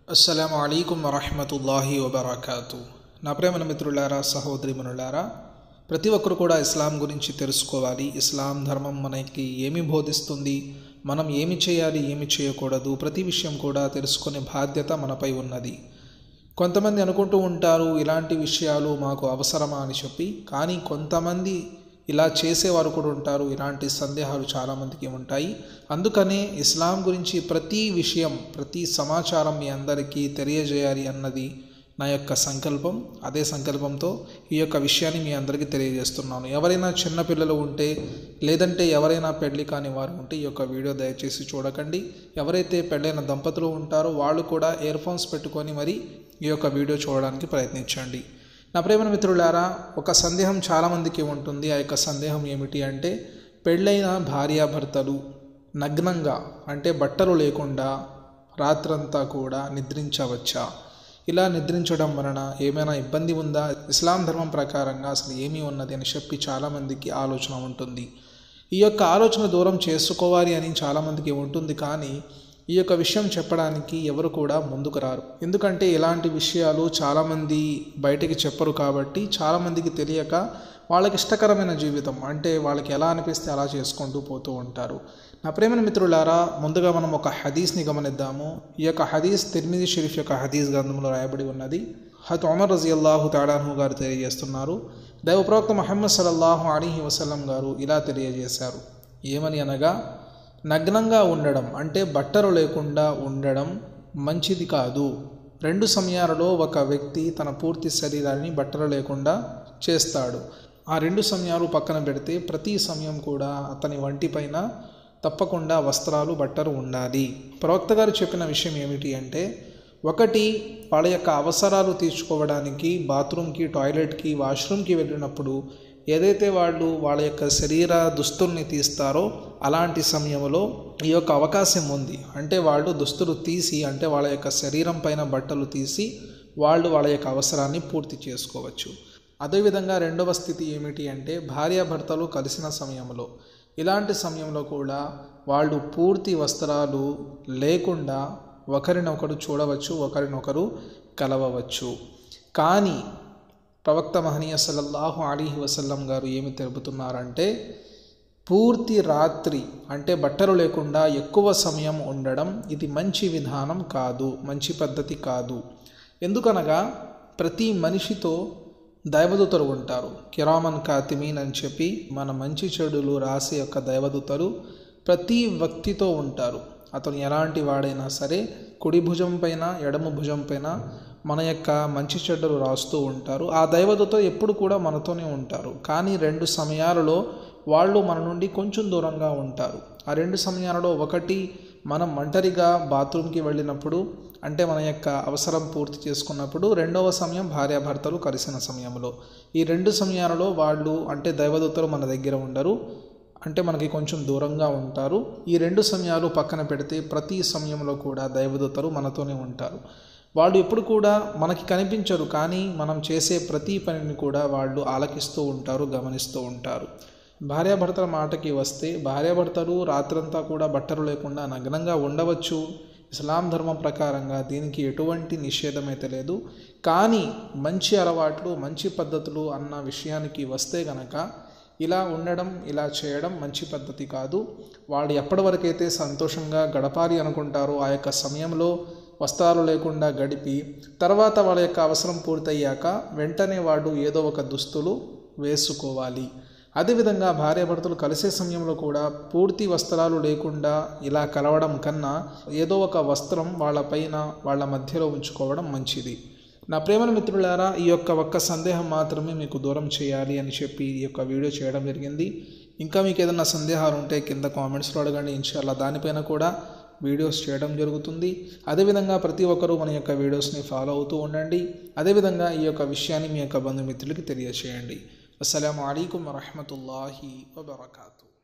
అస్సలాము అలైకుం వరహమతుల్లాహి వబర్కాతు నా ప్రేమ మిత్రులారా సహోదరిమనులారా ప్రతి ఒక్కరు కూడా ఇస్లాం గురించి తెలుసుకోవాలి ఇస్లాం ధర్మం మనకి ఏమి బోధిస్తుంది మనం ఏమి చేయాలి ఏమి చేయకూడదు ప్రతి విషయం కూడా తెలుసుకునే బాధ్యత మనపై ఉన్నది కొంతమంది అనుకుంటూ ఉంటారు ఇలాంటి విషయాలు మాకు అవసరమా అని చెప్పి కానీ కొంతమంది ఇలా చేసేవారు కూడా ఉంటారు ఇలాంటి సందేహాలు చాలామందికి ఉంటాయి అందుకనే ఇస్లాం గురించి ప్రతి విషయం ప్రతి సమాచారం మీ అందరికీ తెలియజేయాలి అన్నది నా యొక్క సంకల్పం అదే సంకల్పంతో ఈ యొక్క విషయాన్ని మీ అందరికీ తెలియజేస్తున్నాను ఎవరైనా చిన్నపిల్లలు ఉంటే లేదంటే ఎవరైనా పెళ్లి కాని వారు ఉంటే ఈ యొక్క వీడియో దయచేసి చూడకండి ఎవరైతే పెళ్ళైన దంపతులు ఉంటారో వాళ్ళు కూడా ఇయర్ ఫోన్స్ పెట్టుకొని మరి ఈ యొక్క వీడియో చూడడానికి ప్రయత్నించండి నా ప్రేమ మిత్రులారా ఒక సందేహం చాలామందికి ఉంటుంది ఆ యొక్క సందేహం ఏమిటి అంటే పెళ్ళైన భార్యాభర్తలు నగ్నంగా అంటే బట్టలు లేకుండా రాత్రంతా కూడా నిద్రించవచ్చా ఇలా నిద్రించడం వలన ఏమైనా ఇబ్బంది ఉందా ఇస్లాం ధర్మం ప్రకారంగా అసలు ఏమీ ఉన్నది అని చెప్పి చాలామందికి ఆలోచన ఉంటుంది ఈ యొక్క ఆలోచన దూరం చేసుకోవాలి అని చాలామందికి ఉంటుంది కానీ ఈ యొక్క విషయం చెప్పడానికి ఎవరు కూడా ముందుకు రారు ఎందుకంటే ఇలాంటి విషయాలు చాలామంది బయటికి చెప్పరు కాబట్టి చాలామందికి తెలియక వాళ్ళకి ఇష్టకరమైన జీవితం అంటే వాళ్ళకి ఎలా అనిపిస్తే అలా చేసుకుంటూ పోతూ ఉంటారు నా ప్రేమ మిత్రులారా ముందుగా మనం ఒక హదీస్ని గమనిద్దాము ఈ యొక్క హదీస్ తిర్మిది షరీఫ్ యొక్క హదీస్ గ్రంథంలో రాయబడి ఉన్నది హత్ ఉమర్ రజియల్లాహు తాడాను గారు తెలియజేస్తున్నారు దైవ ప్రవక్త మహమ్మద్ సల్లల్లాహు అలీహి వసల్లం గారు ఇలా తెలియజేశారు ఏమని అనగా నగ్నంగా ఉండడం అంటే బట్టలు లేకుండా ఉండడం మంచిది కాదు రెండు సమయాలలో ఒక వ్యక్తి తన పూర్తి శరీరాన్ని బట్టలు లేకుండా చేస్తాడు ఆ రెండు సమయాలు పక్కన పెడితే ప్రతి సమయం కూడా అతని వంటిపైన తప్పకుండా వస్త్రాలు బట్టలు ఉండాలి ప్రవక్త గారు చెప్పిన విషయం ఏమిటి అంటే ఒకటి వాళ్ళ యొక్క అవసరాలు తీర్చుకోవడానికి బాత్రూమ్కి టాయిలెట్కి వాష్రూమ్కి వెళ్ళినప్పుడు ఏదైతే వాళ్ళు వాళ్ళ యొక్క శరీర దుస్తుల్ని తీస్తారో అలాంటి సమయంలో ఈ యొక్క అవకాశం ఉంది అంటే వాళ్ళు దుస్తులు తీసి అంటే వాళ్ళ యొక్క శరీరం పైన బట్టలు తీసి వాళ్ళు వాళ్ళ యొక్క అవసరాన్ని పూర్తి చేసుకోవచ్చు అదేవిధంగా రెండవ స్థితి ఏమిటి అంటే భార్యాభర్తలు కలిసిన సమయంలో ఇలాంటి సమయంలో కూడా వాళ్ళు పూర్తి వస్త్రాలు లేకుండా ఒకరినొకరు చూడవచ్చు ఒకరినొకరు కలవవచ్చు కానీ ప్రవక్త మహనీయ సల్లల్లాహు అలీహి వసల్లం గారు ఏమి తెలుపుతున్నారంటే పూర్తి రాత్రి అంటే బట్టలు లేకుండా ఎక్కువ సమయం ఉండడం ఇది మంచి విధానం కాదు మంచి పద్ధతి కాదు ఎందుకనగా ప్రతి మనిషితో దైవదూతలు ఉంటారు కిరామన్ కాతిమీన్ అని చెప్పి మన మంచి చెడులు రాసే యొక్క దైవదూతలు ప్రతి వ్యక్తితో ఉంటారు అతను ఎలాంటి వాడైనా సరే కుడి భుజం పైన ఎడమ భుజం పైన మన యొక్క మంచి చెడ్డలు రాస్తూ ఉంటారు ఆ దైవదూత ఎప్పుడు కూడా మనతోనే ఉంటారు కానీ రెండు సమయాలలో వాళ్ళు మన నుండి కొంచెం దూరంగా ఉంటారు ఆ రెండు సమయాలలో ఒకటి మనం ఒంటరిగా బాత్రూమ్కి వెళ్ళినప్పుడు అంటే మన యొక్క అవసరం పూర్తి చేసుకున్నప్పుడు రెండవ సమయం భార్యాభర్తలు కలిసిన సమయంలో ఈ రెండు సమయాలలో వాళ్ళు అంటే దైవదూతలు మన దగ్గర ఉండరు అంటే మనకి కొంచెం దూరంగా ఉంటారు ఈ రెండు సమయాలు పక్కన పెడితే ప్రతి సమయంలో కూడా దైవదూతలు మనతోనే ఉంటారు వాళ్ళు ఎప్పుడు కూడా మనకి కనిపించరు కానీ మనం చేసే ప్రతి పనిని కూడా వాళ్ళు ఆలకిస్తూ ఉంటారు గమనిస్తూ ఉంటారు భార్యాభర్తల మాటకి వస్తే భార్యాభర్తలు రాత్రంతా కూడా బట్టలు లేకుండా నగ్నంగా ఉండవచ్చు ఇస్లాం ధర్మం ప్రకారంగా దీనికి ఎటువంటి నిషేధం అయితే లేదు కానీ మంచి అలవాట్లు మంచి పద్ధతులు అన్న విషయానికి వస్తే గనక ఇలా ఉండడం ఇలా చేయడం మంచి పద్ధతి కాదు వాళ్ళు ఎప్పటి వరకైతే సంతోషంగా గడపాలి అనుకుంటారో ఆ యొక్క సమయంలో వస్త్రాలు లేకుండా గడిపి తర్వాత వాళ్ళ యొక్క అవసరం పూర్తయ్యాక వెంటనే వాడు ఏదో ఒక దుస్తులు వేసుకోవాలి అదేవిధంగా భార్యాభర్తలు కలిసే సమయంలో కూడా పూర్తి వస్త్రాలు లేకుండా ఇలా కలవడం కన్నా ఏదో ఒక వస్త్రం వాళ్ళపైన వాళ్ళ మధ్యలో ఉంచుకోవడం మంచిది నా ప్రేమల మిత్రులారా ఈ యొక్క ఒక్క సందేహం మాత్రమే మీకు దూరం చేయాలి అని చెప్పి ఈ యొక్క వీడియో చేయడం జరిగింది ఇంకా మీకు ఏదైనా సందేహాలు ఉంటే కింద కామెంట్స్లో అడగండి ఇన్షాల్లా దానిపైన కూడా వీడియోస్ చేయడం జరుగుతుంది అదేవిధంగా ప్రతి ఒక్కరూ మన యొక్క వీడియోస్ని ఫాలో అవుతూ ఉండండి అదేవిధంగా ఈ యొక్క విషయాన్ని మీ యొక్క బంధుమిత్రులకి తెలియచేయండి అస్సలం అయికం వరహమతుల్లాహి వబర్కాతూ